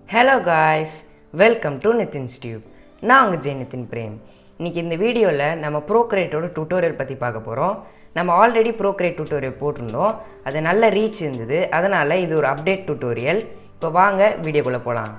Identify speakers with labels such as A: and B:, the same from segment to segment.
A: hello guys welcome to Nithin tube நான் உங்கள் Jai Nitin frame இன்றைக்கி இந்த வீடியோவில் நம்ம ப்ரோக்ரேட்டோட டுட்டோரியல் பற்றி பார்க்க போகிறோம் நம்ம ஆல்ரெடி ப்ரோக்ரேட் டுட்டோரியல் போட்டிருந்தோம் அது நல்ல ரீச் இருந்தது அதனால் இது ஒரு அப்டேட் டுட்டோரியல் இப்போ வாங்க வீடியோக்குள்ளே போகலாம்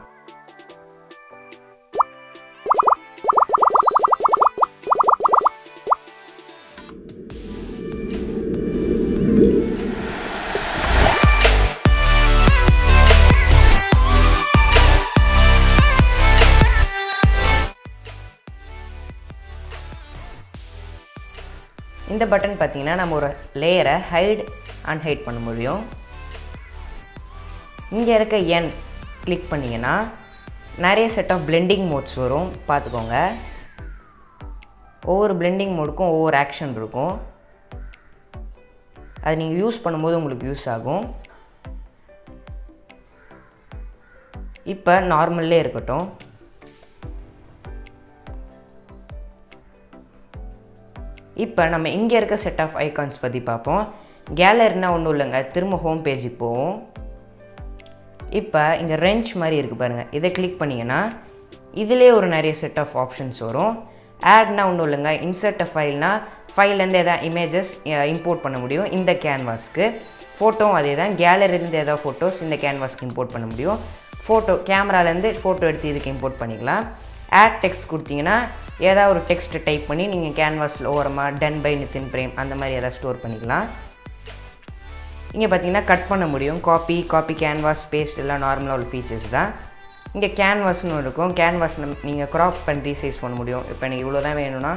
A: இந்த பட்டன் பார்த்தீங்கன்னா நம்ம ஒரு லேயரை ஹைட் அண்ட் ஹைட் பண்ண முடியும் இங்கே இருக்க என் கிளிக் பண்ணிங்கன்னா நிறைய செட் ஆஃப் பிளெண்டிங் மோட்ஸ் வரும் பார்த்துக்கோங்க ஒவ்வொரு பிளெண்டிங் மோடுக்கும் ஒவ்வொரு ஆக்ஷன் இருக்கும் அது நீங்கள் யூஸ் பண்ணும்போது உங்களுக்கு யூஸ் ஆகும் இப்போ நார்மல்லே இருக்கட்டும் இப்போ நம்ம இங்கே இருக்க செட் ஆஃப் ஐகான்ஸ் பற்றி பார்ப்போம் கேலரினா ஒன்றும் இல்லைங்க திரும்ப ஹோம் பேஜுக்கு போவோம் இப்போ இங்கே ரெஞ்ச் மாதிரி இருக்குது பாருங்கள் இதை கிளிக் பண்ணிங்கன்னா இதிலே ஒரு நிறைய செட் ஆஃப் ஆப்ஷன்ஸ் வரும் ஆட்னா ஒன்றும் இல்லைங்க இன்சர்ட் ஃபைல்னா ஃபைல்லேருந்து எதாவது இமேஜஸ் இம்போர்ட் பண்ண முடியும் இந்த கேன்வாஸ்க்கு ஃபோட்டோவும் அதே தான் கேலரிலேருந்து எதாவது ஃபோட்டோஸ் இந்த கேன்வாஸ்க்கு இம்போர்ட் பண்ண முடியும் ஃபோட்டோ கேமராலேருந்து ஃபோட்டோ எடுத்து இதுக்கு இம்போர்ட் பண்ணிக்கலாம் ஆட் டெக்ஸ்ட் கொடுத்தீங்கன்னா ஏதாவது ஒரு டெக்ஸ்ட் டைப் பண்ணி நீங்கள் கேன்வாஸில் ஓரமாக டன் பை நிதின் பிரேம் அந்த மாதிரி எதாவது ஸ்டோர் பண்ணிக்கலாம் இங்கே பார்த்தீங்கன்னா கட் பண்ண முடியும் காப்பி காப்பி கேன்வாஸ் பேஸ்ட் எல்லாம் நார்மலாக உள்ள ஃபீச்சர்ஸ் தான் இங்கே கேன்வாஸ்னு இருக்கும் கேன்வாஸ் நீங்கள் க்ராப் பண்ணி ரீசைஸ் பண்ண முடியும் இப்போ எனக்கு இவ்வளோ தான் வேணும்னா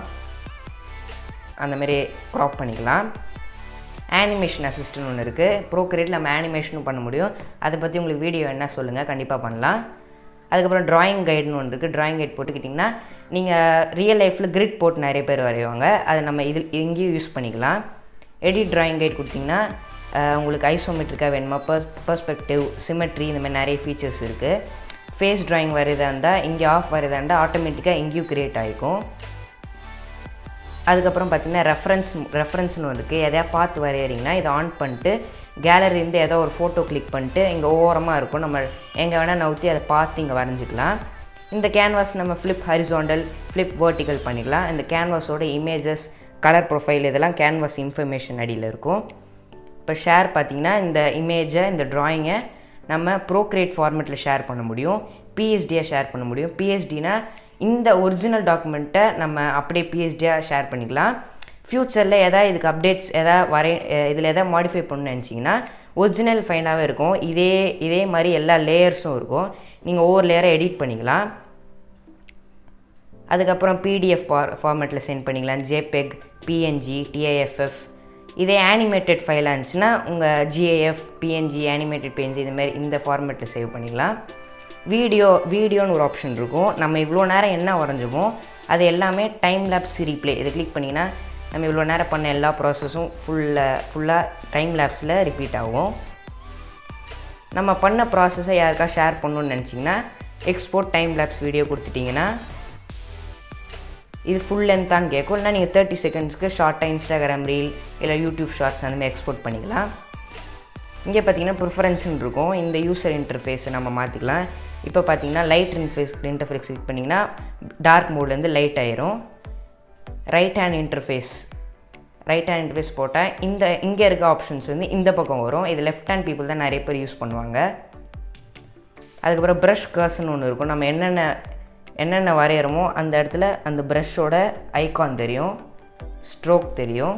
A: அந்தமாரி க்ராப் பண்ணிக்கலாம் ஆனிமேஷன் அசிஸ்டன்ட் ஒன்று இருக்குது ப்ரோக்ரேட் நம்ம ஆனிமேஷனும் பண்ண முடியும் அதை பற்றி உங்களுக்கு வீடியோ என்ன சொல்லுங்கள் கண்டிப்பாக பண்ணலாம் அதுக்கப்புறம் ட்ராயிங் கைடுன்னு ஒன்று இருக்குது ட்ராயிங் கைட் போட்டுக்கிட்டிங்கன்னா நீங்கள் ரியல் லைஃப்பில் கிரிட் போட்டு நிறைய பேர் வரைவாங்க அதை நம்ம இதில் இங்கேயும் யூஸ் பண்ணிக்கலாம் எடிட் ட்ராயிங் கைட் கொடுத்திங்கன்னா உங்களுக்கு ஐசோமெட்ரிக்காக வேணுமா பர்ஸ் பர்ஸ்பெக்டிவ் சிமெட்ரி இந்த மாதிரி நிறைய ஃபீச்சர்ஸ் இருக்குது ஃபேஸ் ட்ராயிங் வரதா இருந்தால் இங்கே ஆஃப் வரதா இருந்தால் ஆட்டோமேட்டிக்காக இங்கேயும் க்ரியேட் ஆகிக்கும் அதுக்கப்புறம் பார்த்திங்கன்னா ரெஃபரன்ஸ் ரெஃபரன்ஸ்னு ஒன்று இருக்குது எதையா பார்த்து வரைகிறீங்கன்னா இதை ஆன் பண்ணிட்டு கேலரிலேருந்து ஏதோ ஒரு ஃபோட்டோ கிளிக் பண்ணிட்டு இங்கே ஓரமாக இருக்கும் நம்ம எங்கே வேணால் நவுத்தி அதை பார்த்து இங்கே வரைஞ்சிக்கலாம் இந்த கேன்வாஸ் நம்ம ஃப்ளிப் ஹரிசோண்டல் ஃப்ளிப் வேர்ட்டிக்கல் பண்ணிக்கலாம் இந்த கேன்வாஸோட இமேஜஸ் கலர் ப்ரொஃபைல் இதெல்லாம் கேன்வாஸ் இன்ஃபர்மேஷன் அடியில் இருக்கும் இப்போ ஷேர் பார்த்திங்கன்னா இந்த இமேஜை இந்த ட்ராயிங்கை நம்ம ப்ரோக்ரேட் ஃபார்மேட்டில் ஷேர் பண்ண முடியும் பிஎஸ்டியாக ஷேர் பண்ண முடியும் பிஎஸ்டினா இந்த ஒரிஜினல் டாக்குமெண்ட்டை நம்ம அப்படியே பிஎஸ்டியாக ஷேர் பண்ணிக்கலாம் ஃப்யூச்சரில் எதாவது இதுக்கு அப்டேட்ஸ் எதாவது வரை இதில் எதாவது மாடிஃபை பண்ணணும்னு நினச்சிங்கன்னா ஒரிஜினல் ஃபைனாகவே இருக்கும் இதே இதே மாதிரி எல்லா லேயர்ஸும் இருக்கும் நீங்கள் ஒவ்வொரு லேயரை எடிட் பண்ணிக்கலாம் அதுக்கப்புறம் பிடிஎஃப் ஃபார் ஃபார்மேட்டில் சென்ட் பண்ணிக்கலாம் ஜேபெக் பிஎன்ஜி டிஐஎஃப்எஃப் இதே ஆனிமேட்டட் ஃபைலாக இருந்துச்சுன்னா உங்கள் ஜிஏஎஃப் பிஎன்ஜி ஆனிமேட்டட் பிஎன்ஜி இதுமாரி இந்த ஃபார்மேட்டில் சேவ் பண்ணிக்கலாம் வீடியோ வீடியோன்னு ஒரு ஆப்ஷன் இருக்கும் நம்ம இவ்வளோ நேரம் என்ன வரைஞ்சோமோ அது எல்லாமே டைம் லேப்ஸ் ரீப்ளே இதை கிளிக் பண்ணிங்கன்னா நம்ம இவ்வளோ நேரம் பண்ண எல்லா ப்ராசஸும் ஃபுல்லாக ஃபுல்லாக டைம் லேப்ஸில் ரிப்பீட் ஆகும் நம்ம பண்ண ப்ராசஸை யாருக்கா ஷேர் பண்ணணுன்னு நினச்சிங்கன்னா எக்ஸ்போர்ட் டைம் லேப்ஸ் வீடியோ கொடுத்துட்டிங்கன்னா இது ஃபுல் லென்த்தான்னு கேட்கும் இல்லைனா நீங்கள் தேர்ட்டி செகண்ட்ஸ்க்கு ஷார்ட்டாக இன்ஸ்டாகிராம் ரீல் இல்லை யூடியூப் ஷார்ட்ஸ் அந்த மாதிரி எக்ஸ்போர்ட் பண்ணிக்கலாம் இங்கே பார்த்தீங்கன்னா ப்ரிஃபரன்ஸ்னு இருக்கும் இந்த யூசர் இன்டர்ஃபேஸை நம்ம மாற்றிக்கலாம் இப்போ பார்த்தீங்கன்னா லைட் இன்ஃபேஸ் இன்டர்ஃபேஸ் கிளிக் பண்ணிங்கன்னா டார்க் மோட்லேருந்து லைட் ஆயிரும் right hand interface right hand interface போட்டால் இந்த இங்கே இருக்க ஆப்ஷன்ஸ் வந்து இந்த பக்கம் வரும் இது லெஃப்ட் ஹேண்ட் பீப்புள் தான் நிறைய பேர் யூஸ் பண்ணுவாங்க அதுக்கப்புறம் ப்ரஷ் கர்ஸ்னு ஒன்று இருக்கும் நம்ம என்னென்ன என்னென்ன வரைகிறோமோ அந்த இடத்துல அந்த ப்ரஷ்ஷோட ஐகான் தெரியும் ஸ்ட்ரோக் தெரியும்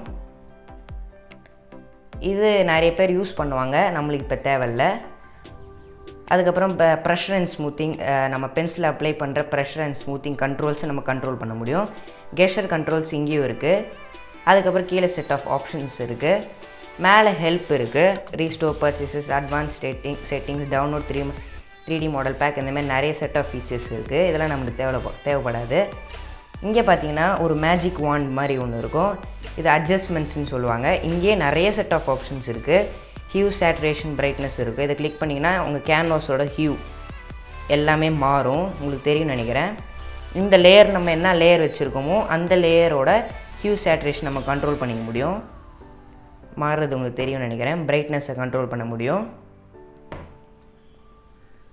A: இது நிறைய பேர் யூஸ் பண்ணுவாங்க நம்மளுக்கு இப்போ தேவையில்ல அதுக்கப்புறம் இப்போ ப்ரெஷர் அண்ட் ஸ்மூத்திங் நம்ம பென்சில் அப்ளை பண்ணுற ப்ரெஷர் அண்ட் ஸ்மூத்திங் கண்ட்ரோல்ஸை நம்ம கண்ட்ரோல் பண்ண முடியும் கெஷர் கண்ட்ரோல்ஸ் இங்கேயும் இருக்குது அதுக்கப்புறம் கீழே செட் ஆஃப் ஆப்ஷன்ஸ் இருக்குது மேலே ஹெல்ப் இருக்குது restore purchases advance setting settings download three three D model pack இந்த மாதிரி நிறைய செட் ஆஃப் ஃபீச்சர்ஸ் இருக்குது இதெல்லாம் நம்மளுக்கு தேவை தேவைப்படாது இங்கே பார்த்தீங்கன்னா ஒரு மேஜிக் வாண்ட் மாதிரி ஒன்று இருக்கும் இது அட்ஜஸ்ட்மெண்ட்ஸ்னு சொல்லுவாங்க இங்கேயே நிறைய செட் ஆஃப் ஆப்ஷன்ஸ் இருக்குது ஹியூ சேட்ரேஷன் பிரைட்னஸ் இருக்குது இதை கிளிக் பண்ணிங்கன்னா உங்கள் கேன்வாஸோட ஹியூ எல்லாமே மாறும் உங்களுக்கு தெரியும் நினைக்கிறேன் இந்த லேயர் நம்ம என்ன லேயர் வச்சுருக்கோமோ அந்த லேயரோட ஹியூ சேட்ரேஷன் நம்ம கண்ட்ரோல் பண்ணிக்க முடியும் மாறுறது உங்களுக்கு தெரியும் நினைக்கிறேன் பிரைட்னஸை கண்ட்ரோல் பண்ண முடியும்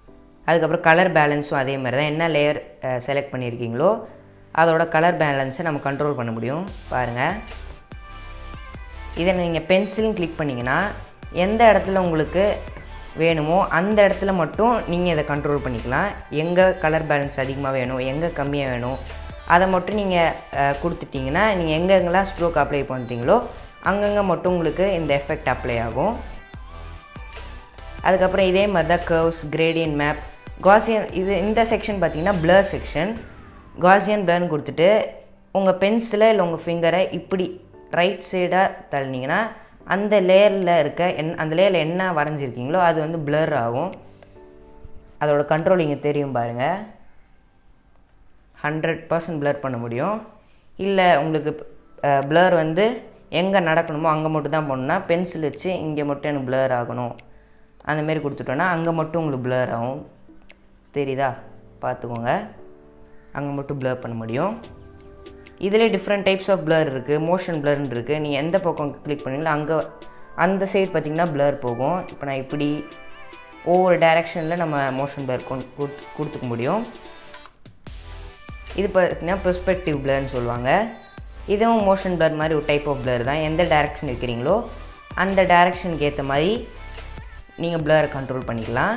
A: அதுக்கப்புறம் கலர் பேலன்ஸும் அதே மாதிரி தான் என்ன லேயர் செலக்ட் பண்ணியிருக்கீங்களோ அதோட கலர் பேலன்ஸை நம்ம கண்ட்ரோல் பண்ண முடியும் பாருங்கள் இதை நீங்கள் பென்சில்னு கிளிக் பண்ணிங்கன்னா எந்த இடத்துல உங்களுக்கு வேணுமோ அந்த இடத்துல மட்டும் நீங்கள் இதை கண்ட்ரோல் பண்ணிக்கலாம் எங்கே கலர் பேலன்ஸ் அதிகமாக வேணும் எங்கே கம்மியாக வேணும் அதை மட்டும் நீங்கள் கொடுத்துட்டிங்கன்னா நீங்கள் எங்கெங்கெல்லாம் ஸ்ட்ரோக் அப்ளை பண்ணுறீங்களோ அங்கங்கே மட்டும் உங்களுக்கு இந்த எஃபெக்ட் அப்ளை ஆகும் அதுக்கப்புறம் இதே மாதிரி தான் கர்வ்ஸ் கிரேடியன் மேப் காசியன் இது இந்த செக்ஷன் பார்த்தீங்கன்னா பிளர் செக்ஷன் காசியன் பிளர்னு கொடுத்துட்டு உங்கள் பென்சிலை இல்லை உங்கள் ஃபிங்கரை இப்படி ரைட் சைடாக தள்ளினீங்கன்னா அந்த லேயரில் இருக்க என் அந்த லேயரில் என்ன வரைஞ்சிருக்கீங்களோ அது வந்து பிளர் ஆகும் அதோட கண்ட்ரோல் இங்கே தெரியும் பாருங்கள் ஹண்ட்ரட் பர்சன்ட் பிளர் பண்ண முடியும் இல்லை உங்களுக்கு பிளர் வந்து எங்கே நடக்கணுமோ அங்கே மட்டும் தான் போடணுன்னா பென்சில் வச்சு இங்கே மட்டும் எனக்கு பிளர் ஆகணும் அந்தமாரி கொடுத்துட்டோன்னா அங்கே மட்டும் உங்களுக்கு பிளர் ஆகும் தெரியுதா பார்த்துக்கோங்க அங்கே மட்டும் பிளர் பண்ண முடியும் இதிலே டிஃப்ரெண்ட் டைப்ஸ் ஆஃப் பிளர் இருக்குது மோஷன் பிளர்னு இருக்குது நீங்கள் எந்த பக்கம் கிளிக் பண்ணீங்களோ அங்கே அந்த சைடு பார்த்திங்கன்னா பிளர் போகும் இப்போ நான் இப்படி ஒவ்வொரு டைரெக்ஷனில் நம்ம மோஷன் பிளர் கொடுத்து கொடுத்துக்க முடியும் இது பார்த்தீங்கன்னா பெர்ஸ்பெக்டிவ் பிளர்னு சொல்லுவாங்க இதுவும் மோஷன் பிளர் மாதிரி ஒரு டைப் ஆஃப் பிளர் தான் எந்த டைரெக்ஷன் இருக்கிறீங்களோ அந்த டைரெக்ஷனுக்கு ஏற்ற மாதிரி நீங்கள் பிளரை கண்ட்ரோல் பண்ணிக்கலாம்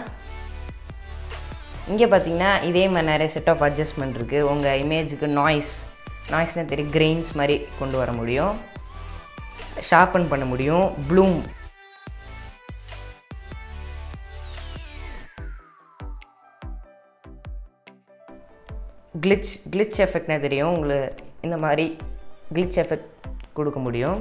A: இங்கே பார்த்தீங்கன்னா இதே மாதிரி நிறைய செட் ஆஃப் அட்ஜஸ்ட்மெண்ட் இருக்குது உங்கள் இமேஜுக்கு நாய்ஸ் நாய்ஸ்னால் தெரியும் கிரெயின்ஸ் மாதிரி கொண்டு வர முடியும் ஷார்பன் பண்ண முடியும் ப்ளூம் கிளிச் கிளிச் எஃபெக்ட்னே தெரியும் உங்களுக்கு இந்த மாதிரி கிளிச் எஃபெக்ட் கொடுக்க முடியும்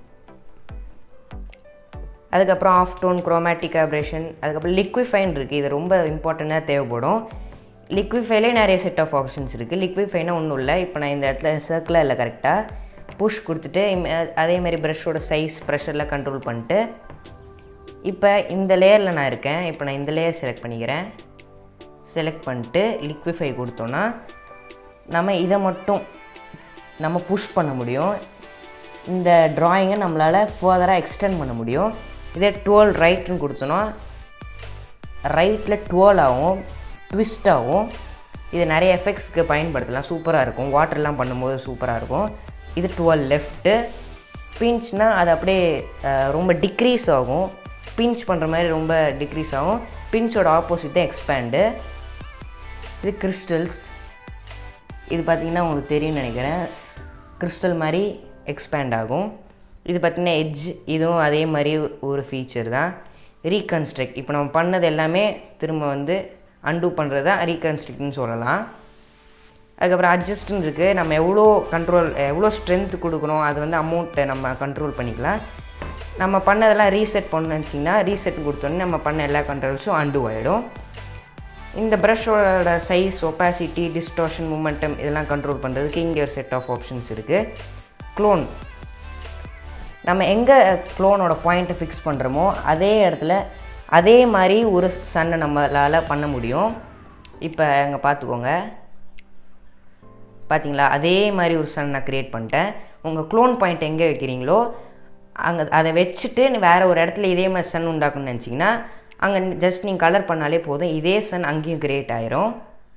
A: அதுக்கப்புறம் ஆஃப் டோன் குரோமேட்டிக் ஆப்ரேஷன் அதுக்கப்புறம் லிக்விஃபைன் இருக்குது இது ரொம்ப இம்பார்ட்டண்ட்டாக தேவைப்படும் லிக்விஃபைலே நிறைய செட் ஆஃப் ஆப்ஷன்ஸ் இருக்குது லிக்விஃபைனா ஒன்றும் இல்லை இப்போ நான் இந்த இடத்துல சர்க்கிளாக இல்லை கரெக்டாக புஷ் கொடுத்துட்டு அதேமாதிரி ப்ரஷ்ஷோட சைஸ் ப்ரெஷரில் கண்ட்ரோல் பண்ணிட்டு இப்போ இந்த லேயரில் நான் இருக்கேன் இப்போ நான் இந்த லேயர் செலக்ட் பண்ணிக்கிறேன் செலக்ட் பண்ணிட்டு லிக்விஃபை கொடுத்தோன்னா நம்ம இதை மட்டும் நம்ம புஷ் பண்ண முடியும் இந்த ட்ராயிங்கை நம்மளால் ஃபர்தராக எக்ஸ்டெண்ட் பண்ண முடியும் இதே டுவெல் ரைட்டுன்னு கொடுத்தோன்னா ரைட்டில் டுவெல் ஆகும் ட்விஸ்ட் ஆகும் இது நிறைய எஃபெக்ட்ஸ்க்கு பயன்படுத்தலாம் சூப்பராக இருக்கும் வாட்டர்லாம் பண்ணும்போது சூப்பராக இருக்கும் இது டுவெல் லெஃப்ட்டு பிஞ்ச்னால் அது அப்படியே ரொம்ப டிக்ரீஸ் ஆகும் பிஞ்ச் பண்ணுற மாதிரி ரொம்ப டிக்ரீஸ் ஆகும் பிஞ்சோட ஆப்போசிட் தான் எக்ஸ்பேண்டு இது கிறிஸ்டல்ஸ் இது பார்த்திங்கன்னா உங்களுக்கு தெரியும்னு நினைக்கிறேன் கிறிஸ்டல் மாதிரி எக்ஸ்பேண்ட் ஆகும் இது பார்த்திங்கன்னா எட்ஜ் இதுவும் அதே மாதிரி ஒரு ஃபீச்சர் தான் ரீகன்ஸ்ட்ரக்ட் இப்போ நம்ம பண்ணது எல்லாமே திரும்ப வந்து அன்டூ பண்ணுறது தான் ரீகன்ஸ்ட்ரக்ட்னு சொல்லலாம் அதுக்கப்புறம் அட்ஜஸ்ட்னு இருக்குது நம்ம எவ்வளோ கண்ட்ரோல் எவ்வளோ ஸ்ட்ரென்த் கொடுக்கணும் அது வந்து அமௌண்ட்டை நம்ம கண்ட்ரோல் பண்ணிக்கலாம் நம்ம பண்ணதெல்லாம் ரீசெட் பண்ணணும்னு வச்சிங்கன்னா ரீசெட் கொடுத்தோன்னே நம்ம பண்ண எல்லா கண்ட்ரோல்ஸும் அன்டூ ஆகிடும் இந்த ப்ரஷோட சைஸ் ஒப்பாசிட்டி டிஸ்டோஷன் மூமெண்டம் இதெல்லாம் கண்ட்ரோல் பண்ணுறதுக்கு இங்கே ஒரு செட் ஆஃப் ஆப்ஷன்ஸ் இருக்குது க்ளோன் நம்ம எங்கே க்ளோனோட பாயிண்ட்டை ஃபிக்ஸ் பண்ணுறோமோ அதே இடத்துல அதே மாதிரி ஒரு சன்னை நம்மளால் பண்ண முடியும் இப்போ அங்கே பார்த்துக்கோங்க பார்த்தீங்களா அதே மாதிரி ஒரு சன் நான் க்ரியேட் பண்ணிட்டேன் உங்கள் க்ளோன் பாயிண்ட் எங்கே வைக்கிறீங்களோ அங்கே அதை வச்சுட்டு வேறு ஒரு இடத்துல இதே மாதிரி சன் உண்டாக்கணும்னு நினச்சிங்கன்னா அங்கே ஜஸ்ட் நீங்கள் கலர் பண்ணாலே போதும் இதே சன் அங்கேயும் க்ரியேட் ஆயிரும்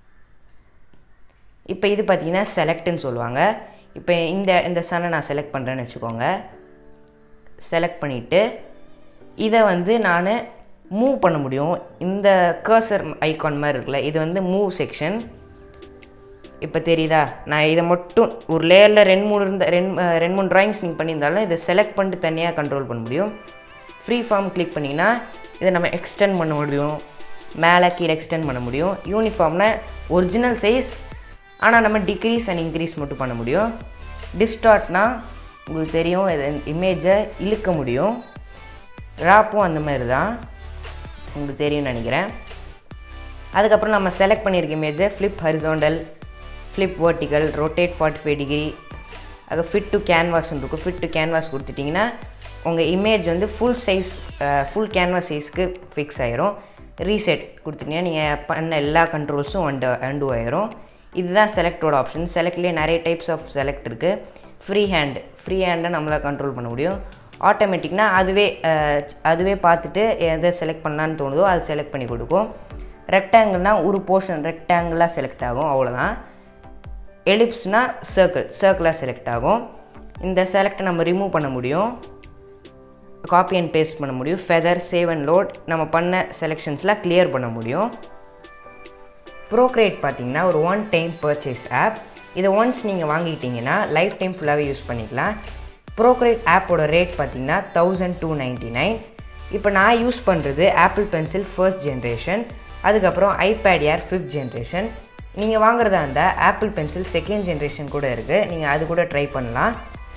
A: இப்போ இது பார்த்தீங்கன்னா செலக்ட்னு சொல்லுவாங்க இப்போ இந்த இந்த சன்னை நான் செலக்ட் பண்ணுறேன்னு வச்சுக்கோங்க செலக்ட் பண்ணிவிட்டு இதை வந்து நான் மூவ் பண்ண முடியும் இந்த கர்சர் ஐகான் மாதிரி இருக்குல்ல இது வந்து மூவ் செக்ஷன் இப்போ தெரியுதா நான் இதை மட்டும் ஒரு லேயரில் ரெண்டு மூணு இருந்த ரெண்டு ரெண்டு மூணு ட்ராயிங்ஸ் நீங்கள் பண்ணியிருந்தாலும் இதை செலக்ட் பண்ணிட்டு தனியாக கண்ட்ரோல் பண்ண முடியும் ஃப்ரீ ஃபார்ம் கிளிக் பண்ணிங்கன்னா இதை நம்ம எக்ஸ்டெண்ட் பண்ண முடியும் மேலே கீழே எக்ஸ்டெண்ட் பண்ண முடியும் யூனிஃபார்ம்னா ஒரிஜினல் சைஸ் ஆனால் நம்ம டிக்ரீஸ் அண்ட் இன்க்ரீஸ் மட்டும் பண்ண முடியும் டிஸ்டார்ட்னா உங்களுக்கு தெரியும் இது இமேஜை இழுக்க முடியும் ராப்பும் அந்த மாதிரி தான் உங்களுக்கு தெரியும்னு நினைக்கிறேன் அதுக்கப்புறம் நம்ம செலக்ட் பண்ணியிருக்க இமேஜை flip horizontal flip vertical rotate forty five degree அது ஃபிட் டு கேன்வாஸ்ன்னு இருக்கும் ஃபிட் டு கேன்வாஸ் கொடுத்துட்டிங்கன்னா உங்கள் இமேஜ் வந்து ஃபுல் சைஸ் ஃபுல் கேன்வாஸ் சைஸ்க்கு ஃபிக்ஸ் ஆயிரும் ரீசெட் கொடுத்துட்டீங்கன்னா நீங்கள் பண்ண எல்லா கண்ட்ரோல்ஸும் அண்டு அண்டு ஆயிரும் இதுதான் செலக்டோட ஆப்ஷன் செலக்ட்லேயே நிறைய டைப்ஸ் ஆஃப் செலக்ட் இருக்குது ஃப்ரீ ஹேண்ட் ஃப்ரீ ஹேண்டை நம்மளால் கண்ட்ரோல் பண்ண முடியும் ஆட்டோமேட்டிக்னா அதுவே அஹ், அதுவே பார்த்துட்டு எதை செலக்ட் பண்ணலான்னு தோணுதோ அதை செலக்ட் பண்ணி கொடுக்கும் ரெக்டாங்கிள்னால் ஒரு போர்ஷன் ரெக்டாங்கிளாக செலக்ட் ஆகும் அவ்வளோதான் எலிப்ஸ்னால் சர்க்கிள் சர்க்கிளாக செலக்ட் ஆகும் இந்த செலக்டை நம்ம ரிமூவ் பண்ண முடியும் காப்பி அண்ட் பேஸ்ட் பண்ண முடியும் ஃபெதர் சேவ் அண்ட் லோட் நம்ம பண்ண செலெக்ஷன்ஸ்லாம் கிளியர் பண்ண முடியும் ப்ரோக்ரேட் பார்த்தீங்கன்னா ஒரு ஒன் டைம் பர்ச்சேஸ் ஆப் இதை ஒன்ஸ் நீங்கள் வாங்கிட்டீங்கன்னா லைஃப் டைம் ஃபுல்லாகவே யூஸ் பண்ணிக்கலாம் ப்ரோக்ரேட் ஆப்போட ரேட் பார்த்தீங்கன்னா தௌசண்ட் டூ நைன்ட்டி நைன் இப்போ நான் யூஸ் பண்ணுறது ஆப்பிள் பென்சில் ஃபர்ஸ்ட் ஜென்ரேஷன் அதுக்கப்புறம் ஐபேட் ஏர் ஃபிஃப்த் ஜென்ரேஷன் நீங்கள் வாங்குறதா இருந்தால் ஆப்பிள் பென்சில் செகண்ட் ஜென்ரேஷன் கூட இருக்குது நீங்கள் அது கூட ட்ரை பண்ணலாம்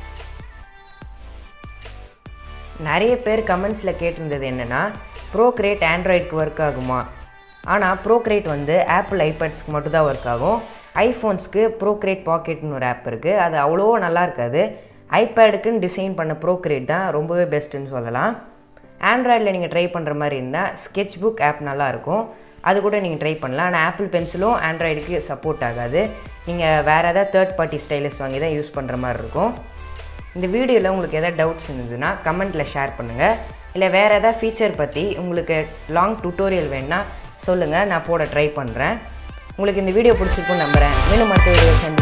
A: நிறைய பேர் கமெண்ட்ஸில் கேட்டிருந்தது என்னென்னா ப்ரோக்ரேட் ஆண்ட்ராய்டுக்கு ஒர்க் ஆகுமா ஆனால் ப்ரோக்ரேட் வந்து ஆப்பிள் ஐபேட்ஸ்க்கு மட்டும் தான் ஒர்க் ஆகும் ஐஃபோன்ஸ்க்கு ப்ரோக்ரேட் பாக்கெட்னு ஒரு ஆப் இருக்குது அது அவ்வளோ நல்லா இருக்காது ஐபேடுக்குன்னு டிசைன் பண்ண ப்ரோக்ரேட் தான் ரொம்பவே பெஸ்ட்டுன்னு சொல்லலாம் ஆண்ட்ராய்டில் நீங்கள் ட்ரை பண்ணுற மாதிரி இருந்தால் ஸ்கெட்ச் புக் ஆப் நல்லாயிருக்கும் அது கூட நீங்கள் ட்ரை பண்ணலாம் ஆனால் ஆப்பிள் பென்சிலும் ஆண்ட்ராய்டுக்கு சப்போர்ட் ஆகாது நீங்கள் வேறு ஏதாவது தேர்ட் பார்ட்டி ஸ்டைலஸ் வாங்கி தான் யூஸ் பண்ணுற மாதிரி இருக்கும் இந்த வீடியோவில் உங்களுக்கு எதாவது டவுட்ஸ் இருந்ததுன்னா கமெண்ட்டில் ஷேர் பண்ணுங்கள் இல்லை வேறு எதாவது ஃபீச்சர் பற்றி உங்களுக்கு லாங் டுட்டோரியல் வேணால் சொல்லுங்கள் நான் போட ட்ரை பண்ணுறேன் உங்களுக்கு இந்த வீடியோ பிடிச்சிருக்குன்னு நம்புகிறேன் மீண்டும் மற்ற வீடியோ சந்தி